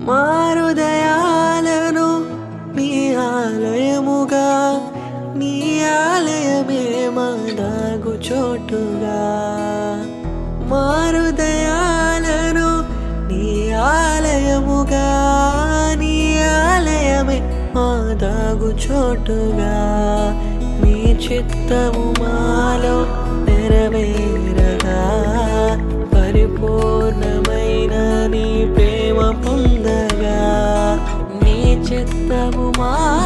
మారుదయాలను నీ ఆలయముగా నీ ఆలయమే మాదాగు చోటుగా మారుదయాలను నీ ఆలయముగా నీ ఆలయమే మాదాగు చోటుగా నీ చిత్తము మాలో నెరవేరగా పరిపూర్ణమైన నీ ప్రేమ పొందగా నీ చిత్తము మా